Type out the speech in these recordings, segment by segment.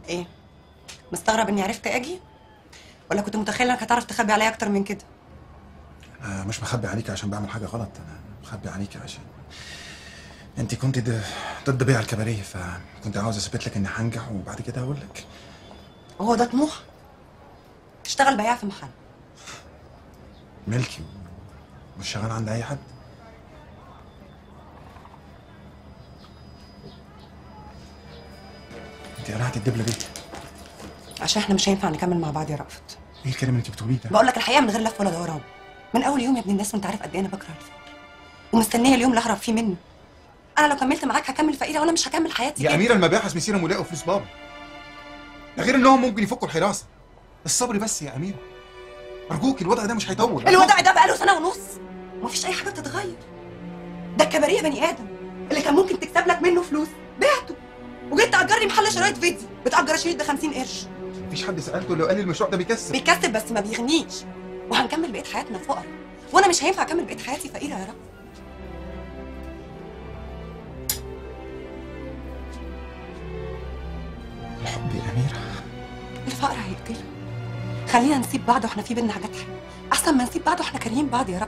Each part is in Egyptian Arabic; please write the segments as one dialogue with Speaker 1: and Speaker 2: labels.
Speaker 1: ايه مستغرب اني عرفت اجي ولا كنت متخيله انك هتعرف تخبي عليا اكتر من كده
Speaker 2: انا مش مخبي عليك عشان بعمل حاجه غلط انا مخبي عليك عشان انت كنت د- ضد بيع الكباريه فكنت عاوز اثبت لك اني هنجح وبعد كده اقول لك
Speaker 1: وهو ده طموح تشتغل بياع في محل
Speaker 2: ملكي مش شغال عند اي حد انت قلعت الدبله دي
Speaker 1: عشان احنا مش هينفع نكمل مع بعض يا رأفت
Speaker 2: ايه الكلام اللي انت بتقوليه ده
Speaker 1: بقول لك الحقيقه من غير لف ولا دوران من اول يوم يا ابن الناس وانت عارف قد ايه انا بكره الفقر ومستنيه اليوم اللي اهرب فيه منه انا لو كملت معاك هكمل فقيره وانا مش هكمل حياتي
Speaker 2: يا
Speaker 1: كده.
Speaker 2: اميره المباحث مسيره ولاقوا فلوس بابا ده غير انهم ممكن يفكوا الحراسه الصبر بس يا اميره ارجوك الوضع ده مش هيطول
Speaker 1: الوضع ده بقاله سنه ونص ومفيش اي حاجه بتتغير ده الكباريه بني ادم اللي كان ممكن تكسب لك منه فلوس بعته وجيت تاجر لي محل شرايط فيديو بتاجر شريط ب 50 قرش
Speaker 2: مفيش حد سالته لو قال لي المشروع ده بيكسب
Speaker 1: بيكسب بس ما بيغنيش وهنكمل بقيه حياتنا فقراء وانا مش هينفع اكمل بقيه حياتي فقيره يا رب
Speaker 2: الحب يا اميره
Speaker 1: الفقر هيقتلنا خلينا نسيب بعض واحنا في بينا حاجات حلوه احسن ما نسيب بعض واحنا كارهين بعض يا رب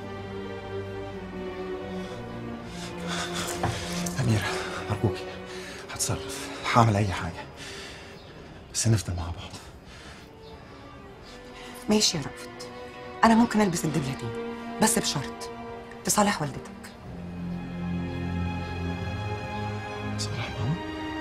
Speaker 2: اميره ارجوكي هتصرف هعمل اي حاجه بس نفضل مع بعض
Speaker 1: ماشي يا رأفت انا ممكن البس الدبله دي بس بشرط تصالح والدتك
Speaker 2: صالح ماما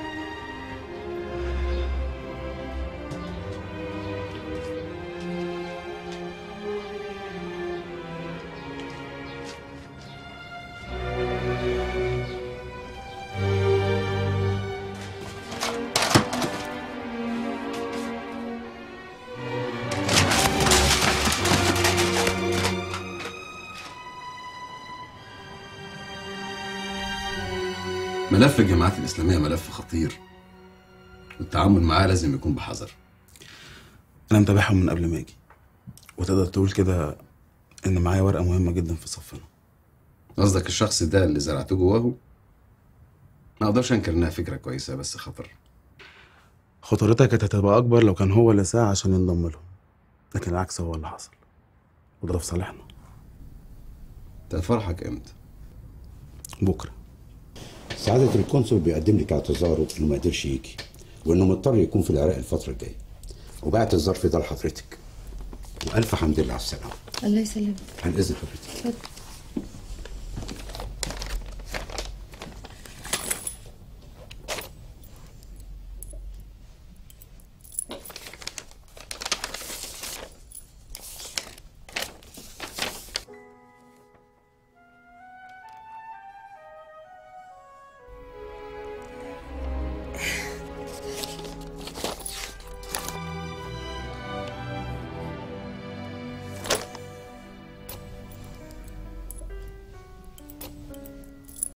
Speaker 3: ملف الجماعات الإسلامية ملف خطير والتعامل معاه لازم يكون بحذر
Speaker 4: انا متابعهم من قبل ما اجي وتقدر تقول كده ان معايا ورقه مهمه جدا في صفنا
Speaker 3: قصدك الشخص ده اللي زرعته جواه ما اقدرش انكر انها فكرة كويسة بس خطر
Speaker 4: خطورتها كانت هتبقى اكبر لو كان هو اللي سعى عشان ينضم لهم لكن العكس هو اللي حصل وده في صالحنا
Speaker 3: انت فرحك امتى؟
Speaker 4: بكره
Speaker 5: سعادة القنصل بيقدم لك اعتذاره انه ما قدرش يجي وانه مضطر يكون في العراق الفترة الجاية وبعت الظرف ده لحضرتك والف حمد لله على السلامة
Speaker 6: الله يسلمك
Speaker 5: عن اذن حضرتك
Speaker 6: اتفضل